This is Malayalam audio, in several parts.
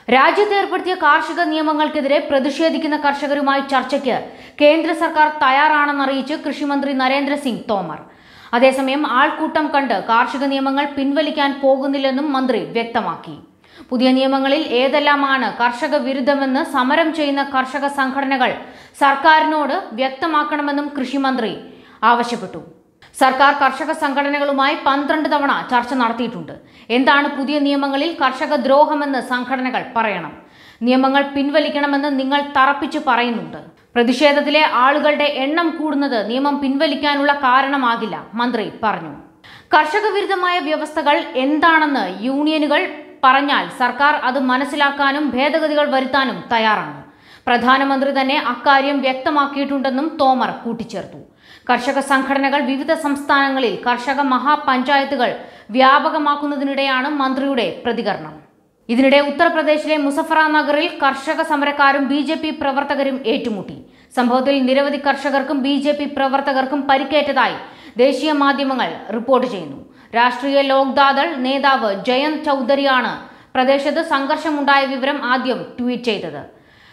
രാജ്യത്ത് ഏർപ്പെടുത്തിയ കാർഷിക നിയമങ്ങൾക്കെതിരെ പ്രതിഷേധിക്കുന്ന കർഷകരുമായി ചർച്ചയ്ക്ക് കേന്ദ്ര സർക്കാർ തയ്യാറാണെന്നറിയിച്ച് കൃഷിമന്ത്രി നരേന്ദ്രസിംഗ് തോമർ അതേസമയം ആൾക്കൂട്ടം കണ്ട് കാർഷിക നിയമങ്ങൾ പിൻവലിക്കാൻ പോകുന്നില്ലെന്നും മന്ത്രി വ്യക്തമാക്കി പുതിയ നിയമങ്ങളിൽ ഏതെല്ലാമാണ് കർഷക വിരുദ്ധമെന്ന് സമരം ചെയ്യുന്ന കർഷക സംഘടനകൾ സർക്കാരിനോട് വ്യക്തമാക്കണമെന്നും കൃഷിമന്ത്രി ആവശ്യപ്പെട്ടു സർക്കാർ കർഷക സംഘടനകളുമായി പന്ത്രണ്ട് തവണ ചർച്ച നടത്തിയിട്ടുണ്ട് എന്താണ് പുതിയ നിയമങ്ങളിൽ കർഷക ദ്രോഹമെന്ന് സംഘടനകൾ പറയണം നിയമങ്ങൾ പിൻവലിക്കണമെന്ന് നിങ്ങൾ തറപ്പിച്ച് പറയുന്നുണ്ട് പ്രതിഷേധത്തിലെ ആളുകളുടെ എണ്ണം കൂടുന്നത് നിയമം പിൻവലിക്കാനുള്ള കാരണമാകില്ല മന്ത്രി പറഞ്ഞു കർഷക വിരുദ്ധമായ വ്യവസ്ഥകൾ എന്താണെന്ന് യൂണിയനുകൾ പറഞ്ഞാൽ സർക്കാർ അത് മനസ്സിലാക്കാനും ഭേദഗതികൾ വരുത്താനും തയ്യാറാണ് പ്രധാനമന്ത്രി തന്നെ അക്കാര്യം വ്യക്തമാക്കിയിട്ടുണ്ടെന്നും തോമർ കൂട്ടിച്ചേർത്തു കർഷക സംഘടനകൾ വിവിധ സംസ്ഥാനങ്ങളിൽ കർഷക മഹാപഞ്ചായത്തുകൾ വ്യാപകമാക്കുന്നതിനിടെയാണ് മന്ത്രിയുടെ പ്രതികരണം ഇതിനിടെ ഉത്തർപ്രദേശിലെ മുസഫറ നഗറിൽ കർഷക സമരക്കാരും ബി ജെ പി പ്രവർത്തകരും ഏറ്റുമുട്ടി സംഭവത്തിൽ നിരവധി കർഷകർക്കും ബി ജെ പി പ്രവർത്തകർക്കും പരിക്കേറ്റതായി ദേശീയ മാധ്യമങ്ങൾ റിപ്പോർട്ട് ചെയ്യുന്നു രാഷ്ട്രീയ ലോക്ദാദൾ നേതാവ് ജയന്ത് ചൌധരിയാണ് പ്രദേശത്ത് സംഘർഷമുണ്ടായ വിവരം ആദ്യം ട്വീറ്റ് ചെയ്തത്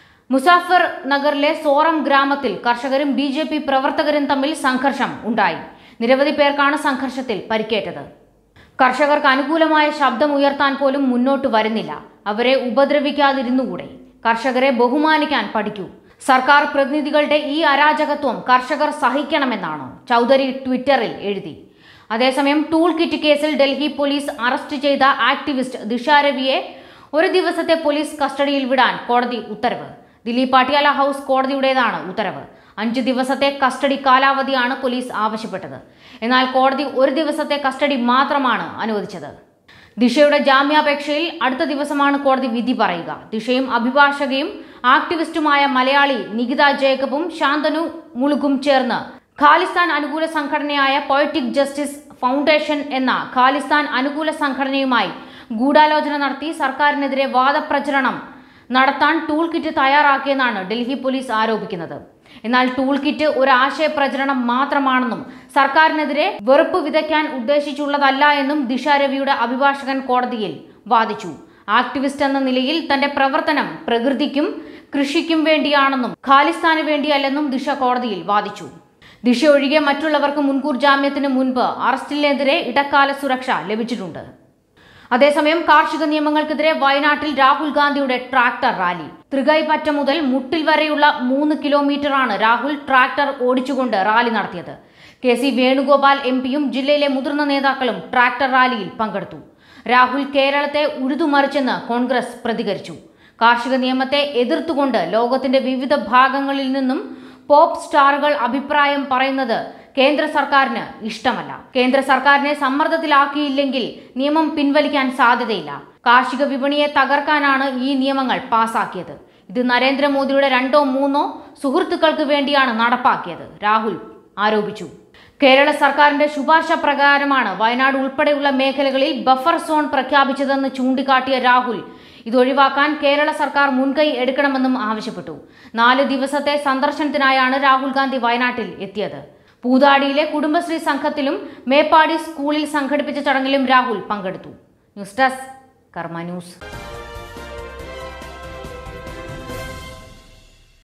മുസാഫർ നഗറിലെ സോറം ഗ്രാമത്തിൽ കർഷകരും ബി ജെ പി പ്രവർത്തകരും തമ്മിൽ സംഘർഷം ഉണ്ടായി നിരവധി പേർക്കാണ് സംഘർഷത്തിൽ പരിക്കേറ്റത് കർഷകർക്ക് അനുകൂലമായ ശബ്ദം ഉയർത്താൻ പോലും മുന്നോട്ട് വരുന്നില്ല അവരെ ഉപദ്രവിക്കാതിരുന്നുകൂടെ കർഷകരെ ബഹുമാനിക്കാൻ പഠിക്കൂ സർക്കാർ പ്രതിനിധികളുടെ ഈ അരാജകത്വം കർഷകർ സഹിക്കണമെന്നാണ് ചൗധരി ട്വിറ്ററിൽ എഴുതി അതേസമയം ടൂൾ കിറ്റ് കേസിൽ ഡൽഹി പോലീസ് അറസ്റ്റ് ചെയ്ത ആക്ടിവിസ്റ്റ് ദിഷ രവിയെ ഒരു ദിവസത്തെ പോലീസ് കസ്റ്റഡിയിൽ വിടാൻ കോടതി ഉത്തരവ് ദില്ലി പാട്ടിയാല ഹൗസ് കോടതിയുടേതാണ് ഉത്തരവ് അഞ്ച് ദിവസത്തെ കസ്റ്റഡി കാലാവധിയാണ് പോലീസ് ആവശ്യപ്പെട്ടത് എന്നാൽ കോടതി ഒരു ദിവസത്തെ കസ്റ്റഡി മാത്രമാണ് അനുവദിച്ചത് ദിഷയുടെ ജാമ്യാപേക്ഷയിൽ അടുത്ത ദിവസമാണ് കോടതി വിധി പറയുക ദിഷയും അഭിഭാഷകയും ആക്ടിവിസ്റ്റുമായ മലയാളി നികിത ജേക്കബും ശാന്തനു മുളുകും ചേർന്ന് ഖാലിസ്ഥാൻ അനുകൂല സംഘടനയായ പൊയറ്റിക് ജസ്റ്റിസ് ഫൗണ്ടേഷൻ എന്ന ഖാലിസ്ഥാൻ അനുകൂല സംഘടനയുമായി ഗൂഢാലോചന നടത്തി സർക്കാരിനെതിരെ വാദപ്രചരണം നടത്താൻ ടൂൾ കിറ്റ് തയ്യാറാക്കിയെന്നാണ് ഡൽഹി പോലീസ് ആരോപിക്കുന്നത് എന്നാൽ ടൂൾ കിറ്റ് ഒരു ആശയപ്രചരണം മാത്രമാണെന്നും സർക്കാരിനെതിരെ വെറുപ്പ് വിതയ്ക്കാൻ ഉദ്ദേശിച്ചുള്ളതല്ല എന്നും ദിഷ രവിയുടെ അഭിഭാഷകൻ കോടതിയിൽ വാദിച്ചു ആക്ടിവിസ്റ്റ് എന്ന നിലയിൽ തന്റെ പ്രവർത്തനം പ്രകൃതിക്കും കൃഷിക്കും വേണ്ടിയാണെന്നും ഖാലിസ്ഥാന് വേണ്ടിയല്ലെന്നും ദിഷ കോടതിയിൽ വാദിച്ചു ദിശ ഒഴികെ മറ്റുള്ളവർക്ക് മുൻകൂർ ജാമ്യത്തിന് മുൻപ് അറസ്റ്റിനെതിരെ ഇടക്കാല സുരക്ഷ ലഭിച്ചിട്ടുണ്ട് അതേസമയം കാർഷിക നിയമങ്ങൾക്കെതിരെ വയനാട്ടിൽ രാഹുൽ ഗാന്ധിയുടെ ട്രാക്ടർ റാലി തൃകൈപ്പറ്റ മുതൽ മുട്ടിൽ വരെയുള്ള മൂന്ന് കിലോമീറ്ററാണ് രാഹുൽ ട്രാക്ടർ ഓടിച്ചുകൊണ്ട് റാലി നടത്തിയത് കെ സി വേണുഗോപാൽ എം പിയും ജില്ലയിലെ മുതിർന്ന നേതാക്കളും ട്രാക്ടർ റാലിയിൽ പങ്കെടുത്തു രാഹുൽ കേരളത്തെ ഉഴുതുമറിച്ചെന്ന് കോൺഗ്രസ് പ്രതികരിച്ചു കാർഷിക നിയമത്തെ എതിർത്തുകൊണ്ട് ലോകത്തിന്റെ വിവിധ ഭാഗങ്ങളിൽ നിന്നും പോപ്പ് സ്റ്റാറുകൾ അഭിപ്രായം പറയുന്നത് കേന്ദ്ര സർക്കാരിന് ഇഷ്ടമല്ല കേന്ദ്ര സർക്കാരിനെ സമ്മർദ്ദത്തിലാക്കിയില്ലെങ്കിൽ നിയമം പിൻവലിക്കാൻ സാധ്യതയില്ല കാർഷിക വിപണിയെ തകർക്കാനാണ് ഈ നിയമങ്ങൾ പാസാക്കിയത് ഇത് നരേന്ദ്രമോദിയുടെ രണ്ടോ മൂന്നോ സുഹൃത്തുക്കൾക്ക് വേണ്ടിയാണ് നടപ്പാക്കിയത് രാഹുൽ ആരോപിച്ചു കേരള സർക്കാരിന്റെ ശുപാർശ പ്രകാരമാണ് വയനാട് ഉൾപ്പെടെയുള്ള മേഖലകളിൽ ബഫർ സോൺ പ്രഖ്യാപിച്ചതെന്ന് ചൂണ്ടിക്കാട്ടിയ രാഹുൽ ഇതൊഴിവാക്കാൻ കേരള സർക്കാർ മുൻകൈ എടുക്കണമെന്നും ആവശ്യപ്പെട്ടു നാല് ദിവസത്തെ സന്ദർശനത്തിനായാണ് രാഹുൽ ഗാന്ധി വയനാട്ടിൽ എത്തിയത് പൂതാടിയിലെ കുടുംബശ്രീ സംഘത്തിലും മേപ്പാടി സ്കൂളിൽ സംഘടിപ്പിച്ച ചടങ്ങിലും രാഹുൽ പങ്കെടുത്തു ന്യൂസ് ഡെസ്ക് കർമ്മ ന്യൂസ്